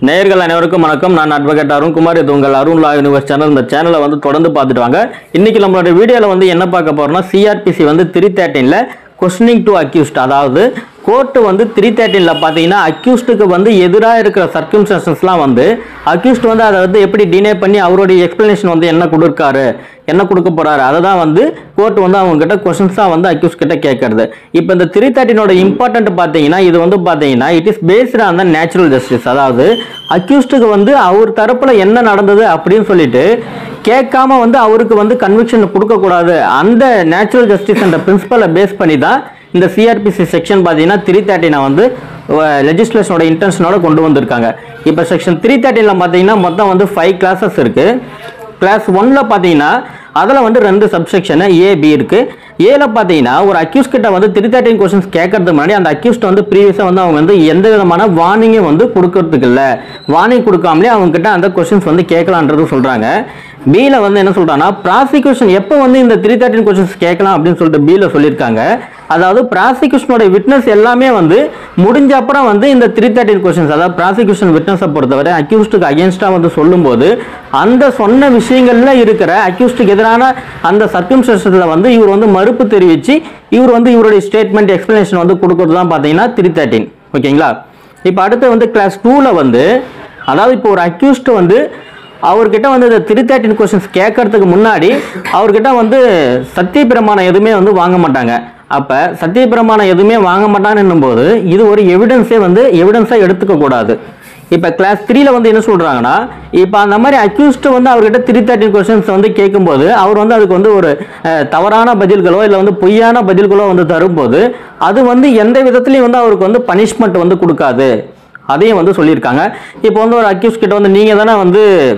நேயர்கள் அனைவருக்கும் வணக்கம் நான் அட்வொகேட் அருண்குமார் இது உங்கள் அருண் லா யூனிவர்ஸ் சேனல் இந்த சேனலை வந்து தொடர்ந்து பார்த்துட்டு வாங்க இன்னைக்கு நம்மளோட வீடியோவில் வந்து என்ன பார்க்க போறோம்னா சிஆர்பிசி வந்து த்ரீ தேர்ட்டீனில் கொஸ்டினிங் டு அக்யூஸ்ட் அதாவது கோர்ட்டு வந்து த்ரீ தேர்ட்டீனில் பார்த்தீங்கன்னா அக்யூஸ்டுக்கு வந்து எதிராக இருக்கிற சர்க்கம்ஸ்டன்சஸ்லாம் வந்து அக்யூஸ்ட் வந்து அதை வந்து எப்படி டினே பண்ணி அவருடைய எக்ஸ்பிளனேஷன் வந்து என்ன கொடுக்காரு என்ன கொடுக்க போறாரு அதை தான் வந்து கோர்ட் வந்து அவங்க கிட்ட கொஸ்டின்ஸ் தான் வந்து அக்யூஸ் கிட்ட கேட்கறது இப்போ இந்த த்ரீ தேர்ட்டினோட இம்பார்ட்டன்ட் பார்த்தீங்கன்னா இது வந்து பார்த்தீங்கன்னா it is based on the natural justice அதாவது அக்யூஸ்டுக்கு வந்து அவர் தரப்புல என்ன நடந்தது அப்படின்னு சொல்லிட்டு கேட்காம வந்து அவருக்கு வந்து கன்விக்ஷன் கொடுக்கக்கூடாது அந்த நேச்சுரல் ஜஸ்டிஸ் என்ற பிரின்சிபலை பேஸ் பண்ணி தான் இந்த சிஆர்பிசி செக்ஷன் பார்த்தீங்கன்னா த்ரீ தேர்ட்டினை வந்து லெஜிஸ்லேஷனோட இன்டென்ஷனோட கொண்டு வந்திருக்காங்க இப்போ செக்ஷன் த்ரீ தேர்ட்டினில் பார்த்தீங்கன்னா மொத்தம் வந்து ஃபைவ் கிளாஸஸ் இருக்குது கிளாஸ் ஒன்ல பார்த்தீங்கன்னா அதில் வந்து ரெண்டு சப்செக்ஷனு ஏ பி இருக்கு ஏல பார்த்தீங்கன்னா ஒரு அக்யூஸ் கிட்ட வந்து த்ரீ தேர்ட்டின் கொஸ்டின்ஸ் கேட்கறதுக்கு முன்னாடி அந்த அக்யூஸ்ட் வந்து ப்ரீவியஸாக வந்து அவங்க வந்து எந்த விதமான வார்னிங்கும் வந்து கொடுக்கறதுக்கு இல்லை வார்னிங் கொடுக்காமலே அவங்க கிட்ட அந்த கொஸ்டின்ஸ் வந்து கேட்கலான்றது சொல்றாங்க பியில் வந்து என்ன சொல்றாங்கன்னா ப்ராசிக்யூஷன் எப்போ வந்து இந்த த்ரீ தேர்ட்டின் கொஸ்டின்ஸ் கேட்கலாம் அப்படின்னு சொல்லிட்டு பியில் சொல்லியிருக்காங்க அதாவது ப்ராசிக்யூஷனோட விட்னஸ் எல்லாமே வந்து முடிஞ்ச அப்புறம் வந்து இந்த த்ரீ தேர்ட்டின் கொஸ்டின்ஸ் அதாவது ப்ராசிக்யூஷன் விட்னஸை பொறுத்தவரை அக்யூஸ்டுக்கு அகேன்ஸ்டாக வந்து சொல்லும்போது அந்த சொன்ன விஷயங்கள்ல இருக்கிற அக்யூஸ்டுக்கு எதிரான அந்த சர்க்கம்ஸ்டன்ஸில் வந்து இவர் வந்து மறுப்பு தெரிவித்து இவர் வந்து இவருடைய ஸ்டேட்மெண்ட் எக்ஸ்பிளனேஷன் வந்து கொடுக்கறது தான் பார்த்தீங்கன்னா த்ரீ தேர்ட்டின் ஓகேங்களா இப்போ அடுத்து வந்து கிளாஸ் டூவில் வந்து அதாவது இப்போ ஒரு அக்யூஸ்ட் வந்து அவர்கிட்ட வந்து இந்த த்ரீ தேர்ட்டின் கொஸ்டின்ஸ் கேட்கறதுக்கு முன்னாடி அவர்கிட்ட வந்து சத்திய பிரமாணம் எதுவுமே வந்து வாங்க மாட்டாங்க அப்போ சத்திய பிரமாணம் எதுவுமே வாங்க மாட்டான்னு போது இது ஒரு எவிடன்ஸே வந்து எவிடன்ஸாக எடுத்துக்க கூடாது இப்போ கிளாஸ் த்ரீல வந்து என்ன சொல்றாங்கன்னா இப்போ அந்த மாதிரி அக்யூஸ்ட் வந்து அவர்கிட்ட த்ரீ தேர்ட்டின் கொஸ்டின்ஸ் வந்து கேட்கும்போது அவர் வந்து அதுக்கு வந்து ஒரு அஹ், தவறான பதில்களோ இல்லை வந்து பொய்யான பதில்களோ வந்து தரும்போது அது வந்து எந்த விதத்துலையும் வந்து அவருக்கு வந்து பனிஷ்மெண்ட் வந்து கொடுக்காது அதையும் வந்து சொல்லியிருக்காங்க இப்போ வந்து ஒரு அக்யூஸ் கிட்ட வந்து நீங்கள் தானே வந்து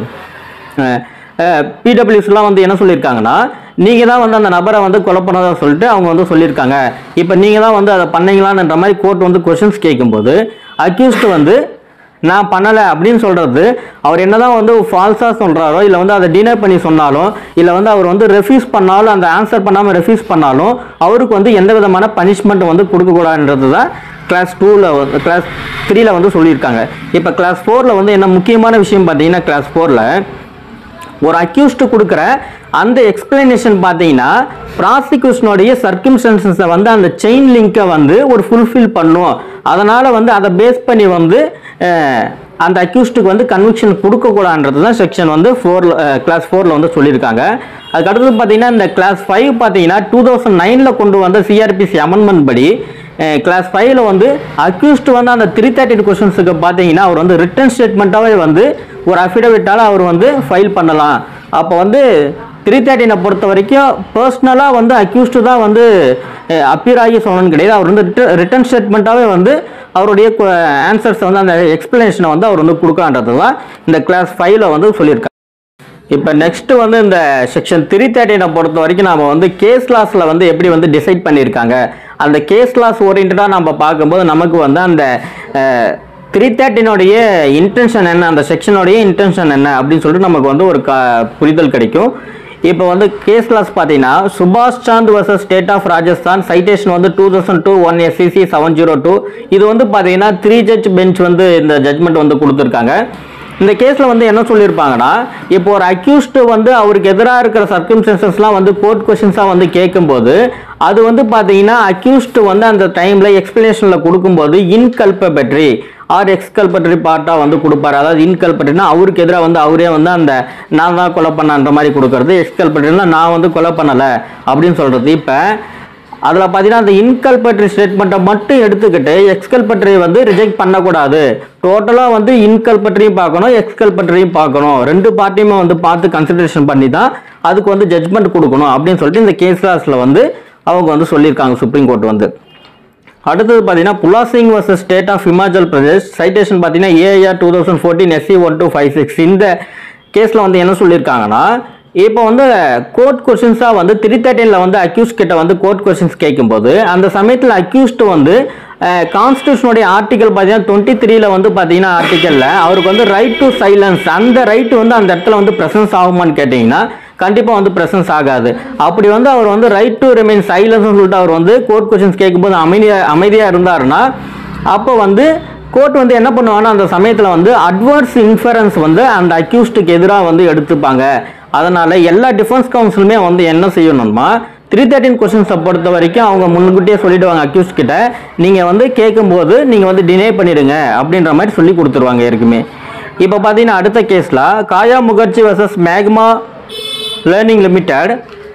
பிடபிள்யூஸ்லாம் வந்து என்ன சொல்லியிருக்காங்கன்னா நீங்கள் தான் வந்து அந்த நபரை வந்து கொலை பண்ணதா சொல்லிட்டு அவங்க வந்து சொல்லியிருக்காங்க இப்போ நீங்கள் தான் வந்து அதை பண்ணீங்களான்ற மாதிரி கோர்ட் வந்து கொஷின்ஸ் கேட்கும்போது அக்யூஸ்ட் வந்து நான் பண்ணலை அப்படின்னு சொல்கிறது அவர் என்னதான் வந்து ஃபால்ஸாக சொல்கிறாரோ இல்லை வந்து அதை டினை பண்ணி சொன்னாலும் இல்லை வந்து அவர் வந்து ரெஃப்யூஸ் பண்ணாலும் அந்த ஆன்சர் பண்ணாமல் ரெஃப்யூஸ் பண்ணாலும் அவருக்கு வந்து எந்த விதமான பனிஷ்மெண்ட் வந்து கொடுக்கக்கூடாதுன்றது தான் கிளாஸ் டூவில் வந்து கிளாஸ் த்ரீல வந்து சொல்லியிருக்காங்க இப்போ கிளாஸ் ஃபோரில் வந்து என்ன முக்கியமான விஷயம் பார்த்தீங்கன்னா கிளாஸ் ஃபோரில் ஒரு அக்யூஸ்ட் கொடுக்குற அந்த எக்ஸ்பிளனேஷன் பார்த்தீங்கன்னா ப்ராசிக்யூஷனுடைய சர்க்கிம்ஸ்டன்சஸை வந்து அந்த செயின் லிங்கை வந்து ஒரு ஃபுல்ஃபில் பண்ணும் அதனால் வந்து அதை பேஸ் பண்ணி வந்து அஹ், அந்த அக்யூஸ்டுக்கு வந்து கன்விக்ஷன் கொடுக்கக்கூடாதுன்றது தான் செக்ஷன் வந்து ஃபோரில் கிளாஸ் ஃபோரில் வந்து சொல்லியிருக்காங்க அதுக்கு அடுத்தது பார்த்தீங்கன்னா இந்த கிளாஸ் ஃபைவ் பார்த்தீங்கன்னா டூ தௌசண்ட் நைனில் கொண்டு வந்த சிஆர்பிசி அமெண்ட்மெண்ட் படி கிளாஸ் ஃபைவ்ல வந்து அக்யூஸ்ட் வந்து அந்த த்ரீ தேர்ட்டி கொஸ்டின்ஸுக்கு பார்த்தீங்கன்னா அவர் வந்து ரிட்டன் ஸ்டேட்மெண்ட்டாகவே வந்து ஒரு அஃபிடவிட்டால் அவர் வந்து ஃபைல் பண்ணலாம் அப்போ வந்து த்ரீ தேர்ட்டினை பொறுத்த வரைக்கும் பர்சனலாக வந்து அக்யூஸ்டு தான் வந்து அப்பியர் ஆகி சொல்லணும்னு கிடையாது அவர் வந்து ரிட்டன் ஸ்டேட்மெண்ட்டாகவே வந்து அவருடைய ஆன்சர்ஸை வந்து அந்த எக்ஸ்பிளனேஷனை வந்து அவர் வந்து கொடுக்கலான்றது தான் இந்த கிளாஸ் ஃபைவ்ல வந்து சொல்லியிருக்காங்க இப்போ நெக்ஸ்ட் வந்து இந்த செக்ஷன் த்ரீ தேர்ட்டினை பொறுத்த வரைக்கும் நாம வந்து கேஸ் லாஸில் வந்து எப்படி வந்து டிசைட் பண்ணியிருக்காங்க அந்த கேஸ் லாஸ் ஓரியன்டாக நம்ம பார்க்கும்போது நமக்கு வந்து அந்த த்ரீ தேர்ட்டினுடைய இன்டென்ஷன் என்ன அந்த செக்ஷனுடைய இன்டென்ஷன் என்ன அப்படின்னு சொல்லிட்டு நமக்கு வந்து ஒரு க புரிதல் கிடைக்கும் இப்போ வந்து கேஸ் லாஸ் பார்த்தீங்கன்னா சுபாஷ் Chand versus state of Rajasthan citation வந்து two thousand two one SCC seven zero two இது வந்து பார்த்தீங்கன்னா த்ரீ ஜட்ஜ் பெஞ்ச் வந்து இந்த ஜட்மெண்ட் வந்து கொடுத்துருக்காங்க இந்த கேஸில் வந்து என்ன சொல்லியிருப்பாங்கன்னா இப்போ ஒரு அக்யூஸ்டு வந்து அவருக்கு எதிராக இருக்கிற சர்க்கம்ஸ்டன்சஸ்லாம் வந்து கோர்ட் கொஷின்ஸாக வந்து கேட்கும்போது அது வந்து பார்த்தீங்கன்னா அக்யூஸ்டு வந்து அந்த டைமில் எக்ஸ்பிளனேஷனில் கொடுக்கும்போது இன்கல்பபெட்ரி ஆர் எக்ஸ்கல்பட்டரி பார்ட்டாக வந்து கொடுப்பாரு அதாவது இன்கல்பட்டரினா அவருக்கு எதிராக வந்து அவரே வந்து அந்த நான் தான் கொலை பண்ணன்ற மாதிரி கொடுக்கறது எக்ஸ்கல்பட்டரினா நான் வந்து கொலை பண்ணலை அப்படின்னு சொல்கிறது இப்போ அதில் பார்த்தீங்கன்னா அந்த இன்கல்பட்ரி ஸ்டேட்மெண்ட்டை மட்டும் எடுத்துக்கிட்டு எக்ஸ்கல்பட்ரி வந்து ரிஜெக்ட் பண்ணக்கூடாது டோட்டலாக வந்து இன்கல்பட்ரியும் பார்க்கணும் எக்ஸ்கல்பட்ரியும் பார்க்கணும் ரெண்டு பார்ட்டியுமே வந்து பார்த்து கன்சிடரேஷன் பண்ணி தான் அதுக்கு வந்து ஜட்மெண்ட் கொடுக்கணும் அப்படின்னு சொல்லிட்டு இந்த கேஸ் லாஸில் வந்து அவங்க வந்து சொல்லியிருக்காங்க சுப்ரீம் கோர்ட் வந்து அடுத்தது பார்த்தீங்கன்னா புலாசிங் versus state of Himachal Pradesh citation பார்த்தீங்கன்னா AIR two thousand fourteen SC one two five six இந்த கேஸில் வந்து என்ன சொல்லியிருக்காங்கன்னா இப்போ வந்து கோர்ட் கொஷின்ஸாக வந்து த்ரீ தேர்ட்டீனில் வந்து அக்யூஸ் கிட்ட வந்து கோர்ட் கொஷின்ஸ் கேட்கும்போது அந்த சமயத்தில் அக்யூஸ்டு வந்து கான்ஸ்டியூஷனுடைய ஆர்டிகல் பார்த்தீங்கன்னா டுவெண்ட்டி த்ரீல வந்து பார்த்தீங்கன்னா ஆர்டிக்கலில் அவருக்கு வந்து ரைட் டு சைலன்ஸ் அந்த ரைட் வந்து அந்த இடத்துல வந்து ப்ரெசன்ஸ் ஆகுமான்னு கேட்டிங்கன்னா கண்டிப்பாக வந்து ப்ரெசன்ஸ் ஆகாது அப்படி வந்து அவர் வந்து ரைட் டு ரிமைன் சைலன்ஸ்னு சொல்லிட்டு அவர் வந்து கோர்ட் கொஷின்ஸ் கேட்கும்போது அமைதியாக அமைதியாக இருந்தாருன்னா அப்போ வந்து கோர்ட் வந்து என்ன பண்ணுவாங்கன்னா அந்த சமயத்தில் வந்து அட்வர்ஸ் இன்ஃபரன்ஸ் வந்து அந்த அக்யூஸ்டுக்கு எதிராக வந்து எடுத்துப்பாங்க அதனால எல்லா டிஃபென்ஸ் கவுன்சிலுமே வந்து என்ன செய்யணும்னா த்ரீ தேர்ட்டின் கொஸ்டின்ஸை பொறுத்த வரைக்கும் அவங்க முன்கூட்டியே சொல்லிடுவாங்க அக்யூஸ் கிட்ட நீங்கள் வந்து கேட்கும்போது நீங்கள் வந்து டினே பண்ணிடுங்க அப்படின்ற மாதிரி சொல்லி கொடுத்துருவாங்க இருக்குமே இப்போ பார்த்தீங்கன்னா அடுத்த கேஸில் Kaya Mukherjee versus Magma leasing limited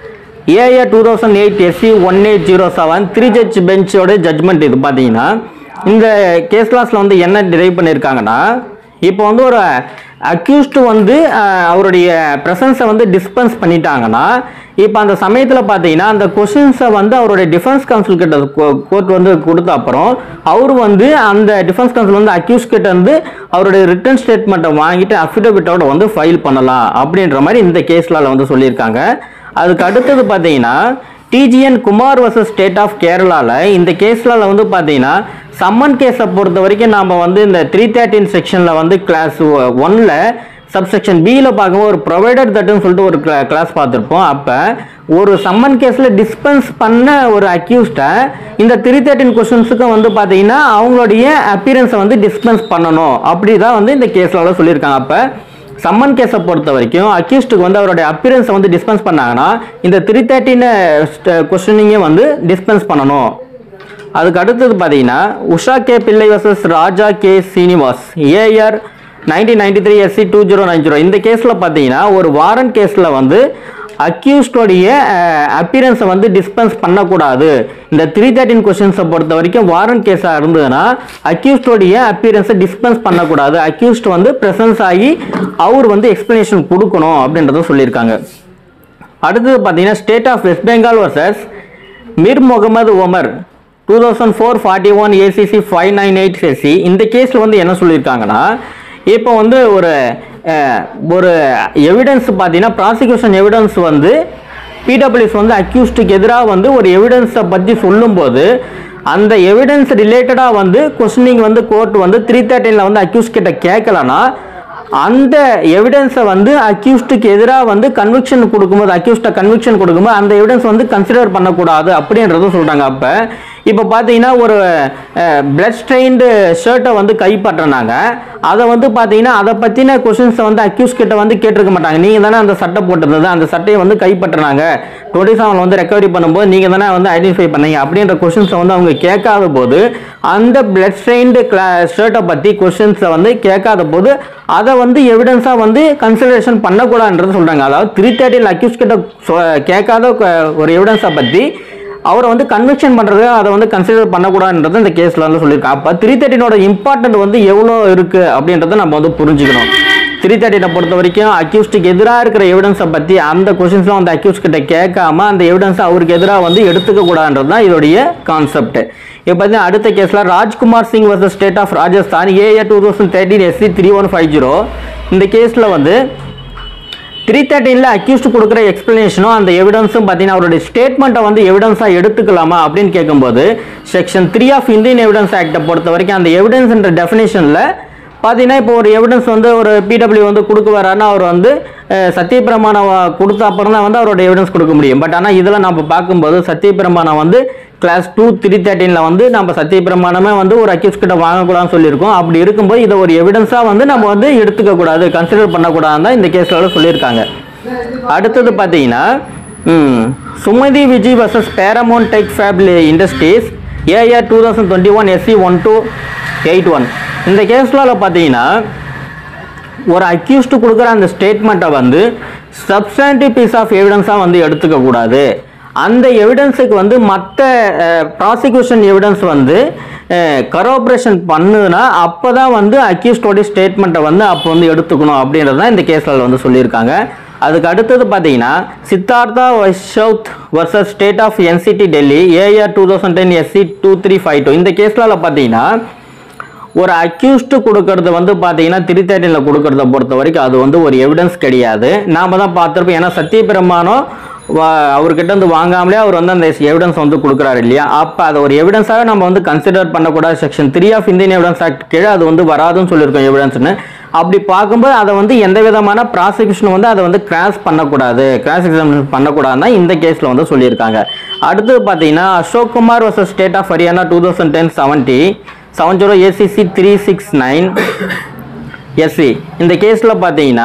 AIR two thousand eight SC one eight zero seven three judge பெஞ்சோட ஜட்மெண்ட் இது பார்த்தீங்கன்னா இந்த கேஸ் கிளாஸில் வந்து என்ன டிரைவ் பண்ணியிருக்காங்கன்னா இப்போ வந்து ஒரு அக்யூஸ்டு வந்து அஹ், அவருடைய ப்ரெசன்ஸை வந்து டிஸ்பென்ஸ் பண்ணிட்டாங்கன்னா இப்போ அந்த சமயத்தில் பார்த்தீங்கன்னா அந்த கொஷின்ஸை வந்து அவருடைய டிஃபென்ஸ் கவுன்சில் கிட்ட கோர்ட் வந்து கொடுத்த அப்புறம் அவர் வந்து அந்த டிஃபென்ஸ் கவுன்சில் வந்து அக்யூஸ் கிட்ட வந்து அவருடைய ரிட்டன் ஸ்டேட்மெண்ட்டை வாங்கிட்டு அஃபிடவிட்டோட வந்து ஃபைல் பண்ணலாம் அப்படின்ற மாதிரி இந்த கேஸ்ல வந்து சொல்லியிருக்காங்க அதுக்கு அடுத்தது பார்த்தீங்கன்னா DGN Kumar versus state of கேரளாவில் இந்த கேஸில் வந்து பார்த்தீங்கன்னா சம்மன் கேஸை பொறுத்த வரைக்கும் நாம் வந்து இந்த த்ரீ தேர்ட்டின் செக்ஷனில் வந்து கிளாஸ் ஒன்ல சப்செக்ஷன் பியில் பார்க்கும்போது ஒரு ப்ரொவைடர் தட்டுன்னு சொல்லிட்டு ஒரு கிளாஸ் பார்த்துருப்போம் அப்போ ஒரு சம்மன் கேஸில் டிஸ்பென்ஸ் பண்ண ஒரு அக்யூஸ்டை இந்த த்ரீ தேர்ட்டின் கொஸ்டின்ஸுக்கும் வந்து பார்த்தீங்கன்னா அவங்களுடைய அப்பியரன்ஸை வந்து டிஸ்பென்ஸ் பண்ணணும் அப்படி தான் வந்து இந்த கேஸில் சொல்லியிருக்காங்க அப்போ சம்மன் கேஸை பொறுத்த வரைக்கும் அக்யூஸ்டுக்கு வந்து அவருடைய அப்பியரன்ஸை வந்து டிஸ்பென்ஸ் பண்ணாங்கன்னா இந்த த்ரீ தேர்ட்டின் கொஸ்டினிங்கே வந்து டிஸ்பென்ஸ் பண்ணணும் அதுக்கு அடுத்தது பார்த்தீங்கன்னா Usha K Pillai versus Raja K Srinivas AIR nineteen ninety three SC two zero nine zero இந்த கேஸில் பார்த்தீங்கன்னா ஒரு வாரண்ட் கேஸில் வந்து அக்யூஸ்டோடைய அப்பியரன்ஸை வந்து டிஸ்பென்ஸ் பண்ணக்கூடாது இந்த த்ரீ தேர்ட்டின் கொஸ்டின்ஸை பொறுத்த வரைக்கும் வாரண்ட் கேஸாக இருந்ததுன்னா அக்யூஸ்டோடைய அப்பியரன்ஸை டிஸ்பென்ஸ் பண்ணக்கூடாது அக்யூஸ்ட் வந்து ப்ரெசன்ஸ் ஆகி அவர் வந்து எக்ஸ்பிளனேஷன் கொடுக்கணும் அப்படின்றத சொல்லியிருக்காங்க அடுத்தது பார்த்தீங்கன்னா state of West Bengal versus Mir Mohammad Omar two thousand four forty one SCC five nine eight SC இந்த கேஸில் வந்து என்ன சொல்லியிருக்காங்கன்னா இப்போ வந்து ஒரு அஹ், ஒரு எவிடன்ஸ் பார்த்தீங்கன்னா ப்ராசிக்யூஷன் எவிடன்ஸ் வந்து பிடபிள்யூஸ் வந்து அக்யூஸ்டுக்கு எதிராக வந்து ஒரு எவிடன்ஸை பற்றி சொல்லும்போது அந்த எவிடன்ஸ் ரிலேட்டடாக வந்து கொஸ்டினிங் வந்து கோர்ட் வந்து த்ரீ தேர்ட்டினில் வந்து அக்யூஸ் கிட்ட கேட்கலன்னா அந்த எவிடன்ஸை வந்து அக்யூஸ்டுக்கு எதிராக வந்து கன்விக்ஷன் கொடுக்கும்போது அக்யூஸ்ட கன்விக்ஷன் கொடுக்கும்போது அந்த எவிடன்ஸ் வந்து கன்சிடர் பண்ணக்கூடாது அப்படின்றதும் சொல்கிறாங்க அப்போ இப்போ பார்த்தீங்கன்னா ஒரு பிளட் ஸ்ட்ரெயின்டு ஷர்ட்டை வந்து கைப்பற்றினாங்க அதை வந்து பார்த்தீங்கன்னா அதை பற்றின கொஷின்ஸை வந்து அக்யூஸ் கிட்ட வந்து கேட்டிருக்க மாட்டாங்க நீங்கள் தானே அந்த சட்டை போட்டிருந்தது அந்த சட்டையை வந்து கைப்பற்றினாங்க டுவெண்ட்டி செவனில் வந்து ரெக்கவரி பண்ணும்போது நீங்கள் தானே வந்து ஐடென்டிஃபை பண்ணீங்க அப்படின்ற கொஷின்ஸை வந்து அவங்க கேட்காத போது அந்த பிளட் ஸ்ட்ரெயின்டு கிளா ஷர்ட்டை பற்றி கொஷின்ஸை வந்து கேட்காத போது அதை வந்து எவிடன்ஸாக வந்து கன்சிடரேஷன் பண்ணக்கூடாதுன்றது சொல்கிறாங்க அதாவது த்ரீ தேர்ட்டியில் அக்யூஸ் கிட்ட சொ- கேட்காத க- ஒரு எவிடன்ஸை பற்றி அவரை வந்து கன்விக்ஷன் பண்ணுறது அதை வந்து கன்சிடர் பண்ணக்கூடாதுன்றது இந்த கேஸில் வந்து சொல்லியிருக்காங்க அப்போ த்ரீ தேர்ட்டினோட இம்பார்ட்டன்ட் வந்து எவ்வளோ இருக்குது அப்படின்றத நம்ம வந்து புரிஞ்சுக்கணும் த்ரீ தேர்ட்டினை பொறுத்த வரைக்கும் அக்யூஸ்டுக்கு எதிராக இருக்கிற எவிடன்ஸை பற்றி அந்த கொஷின்ஸ்லாம் வந்து அக்யூஸ் கிட்ட கேட்காம அந்த எவிடன்ஸை அவருக்கு எதிராக வந்து எடுத்துக்க கூடாதுன்றது தான் இதோடைய கான்செப்ட் இப்போ பார்த்தீங்கன்னா அடுத்த கேஸில் Rajkumar Singh versus state of Rajasthan AIR two thousand thirteen SC three one five zero இந்த கேஸில் வந்து த்ரீ தேர்ட்டீனில் அக்யூஸ்ட் கொடுக்குற எக்ஸ்பிளனேஷனும் அந்த எவிடன்ஸும் பார்த்தீங்கன்னா அவருடைய ஸ்டேட்மெண்ட்டை வந்து எவிடன்ஸாக எடுத்துக்கலாமா அப்படின்னு கேட்கும்போது section three of Indian evidence ஆக்டை பொறுத்த வரைக்கும் அந்த எவிடன்ஸ்ன்ற டெஃபினேஷனில் பார்த்தீங்கன்னா இப்போ ஒரு எவிடன்ஸ் வந்து ஒரு பிடபிள்யூ வந்து கொடுக்க வராருன்னா அவர் வந்து அஹ், சத்தியப்பிரமாணம் வ- கொடுத்த அப்புறம் தான் வந்து அவரோட எவிடன்ஸ் கொடுக்க முடியும் பட் ஆனால் இதில் நம்ம பார்க்கும்போது சத்தியப்பிரமாணம் வந்து கிளாஸ் டூ த்ரீ தேர்ட்டீனில் வந்து நம்ம சத்தியப்பிரமாணமே வந்து ஒரு அக்யூஸ் கிட்ட வாங்கக்கூடாதுன்னு சொல்லியிருக்கோம் அப்படி இருக்கும்போது இதை ஒரு எவிடன்ஸாக வந்து நம்ம வந்து எடுத்துக்க கூடாது கன்சிடர் பண்ணக்கூடாதுன்னு தான் இந்த கேஸில் சொல்லியிருக்காங்க அடுத்தது பார்த்தீங்கன்னா ம், Sumathi Vijay versus Paramount tech fab industries AIR two thousand twenty one SC one two eight one இந்த கேஸில் பார்த்தீங்கன்னா ஒரு அக்யூஸ்டு கொடுக்குற அந்த ஸ்டேட்மெண்ட்டை வந்து சப்ஸ்டாண்டிவ் பீஸ் ஆஃப் எவிடன்ஸாக வந்து எடுத்துக்க கூடாது அந்த எவிடன்ஸுக்கு வந்து மற்ற ப்ராசிக்யூஷன் எவிடன்ஸ் வந்து கரோபரேஷன் பண்ணுதுன்னா அப்போ தான் வந்து அக்யூஸ்டோடைய ஸ்டேட்மெண்ட்டை வந்து அப்போ வந்து எடுத்துக்கணும் அப்படின்றது தான் இந்த கேஸில் வந்து சொல்லியிருக்காங்க அதுக்கு அடுத்தது பார்த்தீங்கன்னா Siddhartha Vashisht versus state of NCT Delhi AIR two thousand ten SC two three five two இந்த கேஸில் பார்த்தீங்கன்னா ஒரு அக்யூஸ்டு கொடுக்கறது வந்து பார்த்தீங்கன்னா த்ரீ தேர்ட்டினில் கொடுக்கறத பொறுத்த வரைக்கும் அது வந்து ஒரு எவிடன்ஸ் கிடையாது நாம தான் பார்த்துருப்போம் ஏன்னா சத்தியபிரமாணம் வா- அவர்கிட்ட இருந்து வாங்காமலே அவர் வந்து அந்த எவிடன்ஸ் வந்து கொடுக்குறாரு இல்லையா அப்போ அதை ஒரு எவிடன்ஸாக நம்ம வந்து கன்சிடர் பண்ணக்கூடாது section three of Indian evidence act கீழே அது வந்து வராதுன்னு சொல்லியிருக்கோம் எவிடன்ஸ்னு அப்படி பார்க்கும்போது அதை வந்து எந்த விதமான ப்ராசிக்யூஷன் வந்து அதை வந்து கிராஸ் பண்ணக்கூடாது கிராஸ் எக்ஸாமினேஷன் பண்ணக்கூடாதுன்னு தான் இந்த கேஸில் வந்து சொல்லியிருக்காங்க அடுத்தது பார்த்தீங்கன்னா Ashok Kumar versus state of Haryana two thousand ten seventy seven zero SCC three six nine SC இந்த கேஸில் பார்த்தீங்கன்னா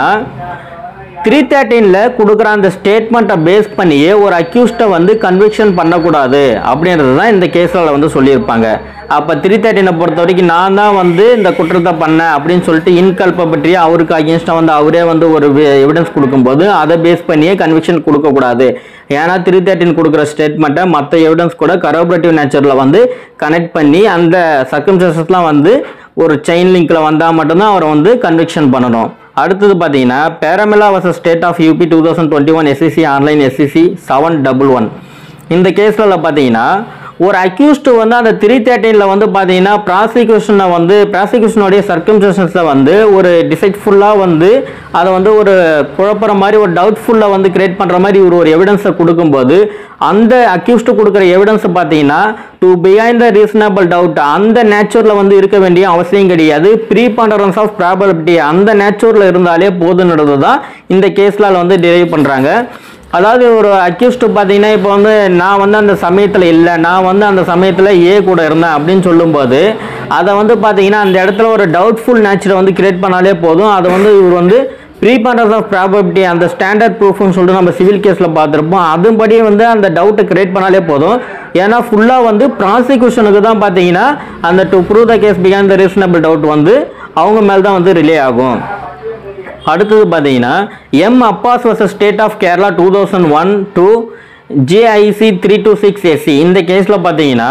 த்ரீ தேர்ட்டீனில் கொடுக்குற அந்த ஸ்டேட்மெண்ட்டை பேஸ் பண்ணியே ஒரு அக்யூஸ்டை வந்து கன்விக்ஷன் பண்ணக்கூடாது அப்படின்றது தான் இந்த கேஸில் வந்து சொல்லியிருப்பாங்க அப்போ த்ரீ தேர்ட்டினை பொறுத்த வரைக்கும் நான் தான் வந்து இந்த குற்றத்தை பண்ணேன் அப்படின்னு சொல்லிட்டு இன்கல்பை பற்றி அவருக்கு அகேன்ஸ்டாக வந்து அவரே வந்து ஒரு எவிடன்ஸ் கொடுக்கும்போது அதை பேஸ் பண்ணியே கன்விக்ஷன் கொடுக்கக்கூடாது ஏன்னா த்ரீ தேர்ட்டின் கொடுக்குற ஸ்டேட்மெண்ட்டை மற்ற எவிடன்ஸ் கூட கரோபரேட்டிவ் நேச்சரில் வந்து கனெக்ட் பண்ணி அந்த சர்க்கம்சன்சஸ்லாம் வந்து ஒரு செயின் லிங்க்ல வந்தால் மட்டும்தான் அவரை வந்து கன்விக்ஷன் பண்ணணும் அடுத்தது பார்த்தீங்கன்னா பேரமிலா versus state of UP two thousand twenty one SCC online SCC seven double one இந்த கேஸில் பார்த்தீங்கன்னா ஒரு அக்யூஸ்டு வந்து அந்த த்ரீ தேர்ட்டீனில் வந்து பார்த்தீங்கன்னா ப்ராசிக்யூஷனை வந்து ப்ராசிக்யூஷனுடைய சர்க்கம்சன்ஸில் வந்து ஒரு டிசைட்ஃபுல்லாக வந்து அதை வந்து ஒரு குழப்புற மாதிரி ஒரு டவுட்ஃபுல்லாக வந்து கிரியேட் பண்ணுற மாதிரி ஒரு ஒரு எவிடன்ஸை கொடுக்கும்போது அந்த அக்யூஸ்டு கொடுக்குற எவிடன்ஸை பார்த்தீங்கன்னா to behind the reasonable doubt அந்த நேச்சரில் வந்து இருக்க வேண்டிய அவசியம் கிடையாது ப்ரீ பாண்டரன்ஸ் ஆஃப் ப்ராபபிலிட்டி அந்த நேச்சரில் இருந்தாலே போதுன்றது தான் இந்த கேஸில் வந்து டிரைவ் பண்ணுறாங்க அதாவது ஒரு அக்யூஸ்டு பார்த்தீங்கன்னா இப்போ வந்து நான் வந்து அந்த சமயத்தில் இல்லை நான் வந்து அந்த சமயத்தில் ஏ கூட இருந்தேன் அப்படின்னு சொல்லும்போது அதை வந்து பார்த்தீங்கன்னா அந்த இடத்துல ஒரு டவுட்ஃபுல் நேச்சரை வந்து கிரியேட் பண்ணாலே போதும் அதை வந்து இவர் வந்து ப்ரீபாண்டர்ஸ் ஆஃப் ப்ராபபிலிட்டி அந்த ஸ்டாண்டர்ட் ப்ரூஃப்னு சொல்லிட்டு நம்ம சிவில் கேஸில் பார்த்துருப்போம் அதுபடி வந்து அந்த டவுட்டை கிரியேட் பண்ணாலே போதும் ஏன்னா ஃபுல்லாக வந்து ப்ராசிக்யூஷனுக்கு தான் பார்த்தீங்கன்னா அந்த டு ப்ரூவ் த கேஸ் பிகான் த ரீசனபிள் டவுட் வந்து அவங்க மேலே தான் வந்து ரிலே ஆகும் அடுத்தது பார்த்தீங்கன்னா M Abbas versus state of Kerala two thousand one two JIC three two six SC இந்த கேஸில் பார்த்தீங்கன்னா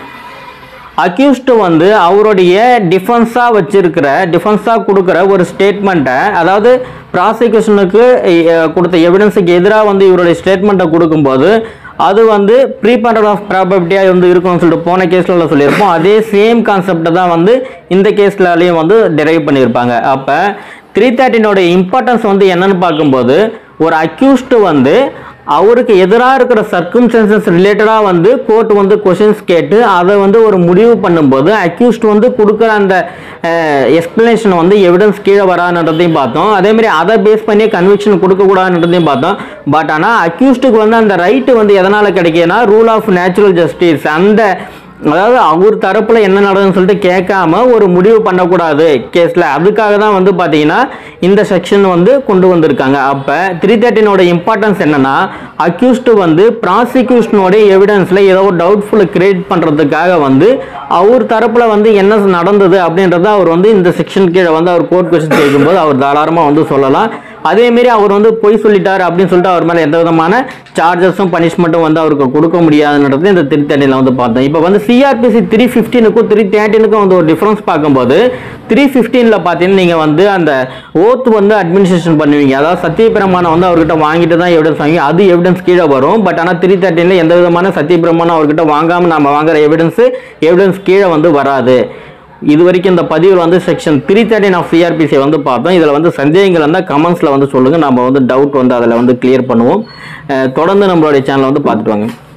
அக்யூஸ்டு வந்து அவருடைய டிஃபென்ஸாக வச்சிருக்கிற டிஃபென்ஸாக கொடுக்குற ஒரு ஸ்டேட்மெண்ட்டை அதாவது ப்ராசிக்யூஷனுக்கு கொடுத்த எவிடன்ஸுக்கு எதிராக வந்து இவருடைய ஸ்டேட்மெண்ட்டை கொடுக்கும்போது அது வந்து ப்ரீபண்டர் ஆஃப் ப்ராபபிலிட்டியாக வந்து இருக்கும்னு சொல்லிட்டு போன கேஸில் சொல்லியிருப்போம் அதே சேம் கான்செப்டை தான் வந்து இந்த கேஸ்லலையும் வந்து டெரைவ் பண்ணியிருப்பாங்க அப்போ த்ரீ தேர்ட்டினோட இம்பார்ட்டன்ஸ் வந்து என்னன்னு பார்க்கும்போது ஒரு அக்யூஸ்டு வந்து அவருக்கு எதிராக இருக்கிற சர்க்கம்ஸ்டன்சஸ் ரிலேட்டடாக வந்து கோர்ட் வந்து கொஷின்ஸ் கேட்டு அதை வந்து ஒரு முடிவு பண்ணும்போது அக்யூஸ்ட் வந்து கொடுக்குற அந்த எக்ஸ்பிளனேஷன் வந்து எவிடன்ஸ் கீழே வரான்றதையும் பார்த்தோம் அதே மாதிரி அதை பேஸ் பண்ணி கன்விக்ஷன் கொடுக்கக்கூடாதுன்றதையும் பார்த்தோம் பட் ஆனால் அக்யூஸ்டுக்கு வந்து அந்த ரைட்டு வந்து எதனால் கிடைக்குதுன்னா ரூல் ஆஃப் நேச்சுரல் ஜஸ்டிஸ் அந்த அதாவது அவர் தரப்புல என்ன நடக்குதுன்னு சொல்லிட்டு கேட்காம ஒரு முடிவு பண்ணக்கூடாது கேஸ்ல அதுக்காக தான் வந்து பாத்தீங்கன்னா இந்த செக்ஷன் வந்து கொண்டு வந்திருக்காங்க அப்ப த்ரீ தேர்ட்டினோட இம்பார்ட்டன்ஸ் என்னன்னா அக்யூஸ்டு வந்து ப்ராசிக்யூஷனோட எவிடன்ஸ்ல ஏதோ ஒரு டவுட்ஃபுல் கிரியேட் பண்றதுக்காக வந்து அவர் தரப்புல வந்து என்ன நடந்தது அப்படின்றத அவர் வந்து இந்த செக்ஷன் கீழே வந்து அவர் கோர்ட் கொஸ்டின் கேட்கும்போது அவர் தாராளமா வந்து சொல்லலாம் அதே மாரி அவர் வந்து பொய் சொல்லிட்டாரு அப்படின்னு சொல்லிட்டு அவர் மேலே எந்த விதமான சார்ஜஸும் பனிஷ்மெண்ட்டும் வந்து அவருக்கு கொடுக்க முடியாதுன்றது இந்த த்ரீ தேர்ட்டினில் வந்து பார்த்தோம் இப்போ வந்து சிஆர்பிசி த்ரீ ஃபிஃப்டீனுக்கும் த்ரீ தேர்ட்டினுக்கும் வந்து ஒரு டிஃப்ரென்ஸ் பார்க்கும்போது த்ரீ ஃபிஃப்டீனில் பார்த்தீங்கன்னா நீங்கள் வந்து அந்த ஓத் வந்து அட்மினிஸ்ட்ரேஷன் பண்ணுவீங்க அதாவது சத்தியப்பிரமாணம் வந்து அவர்கிட்ட வாங்கிட்டு தான் எவிடன்ஸ் வாங்கி அது எவிடன்ஸ் கீழே வரும் பட் ஆனால் த்ரீ தேர்ட்டினில் எந்த விதமான சத்தியப்பிரமாணம் அவர்கிட்ட வாங்காமல் நம்ம வாங்குற எவிடன்ஸ் எவிடன்ஸ் கீழே வந்து வராது இது வரைக்கும் இந்த பதிவில் வந்து section three thirteen of CrPC வந்து பார்த்தோம் இதில் வந்து சந்தேகங்கள் இருந்தால் கமெண்ட்ஸில் வந்து சொல்லுங்கள் நம்ம வந்து டவுட் வந்து அதில் வந்து கிளியர் பண்ணுவோம் அஹ் தொடர்ந்து நம்மளுடைய சேனலை வந்து பார்த்துட்டு வாங்க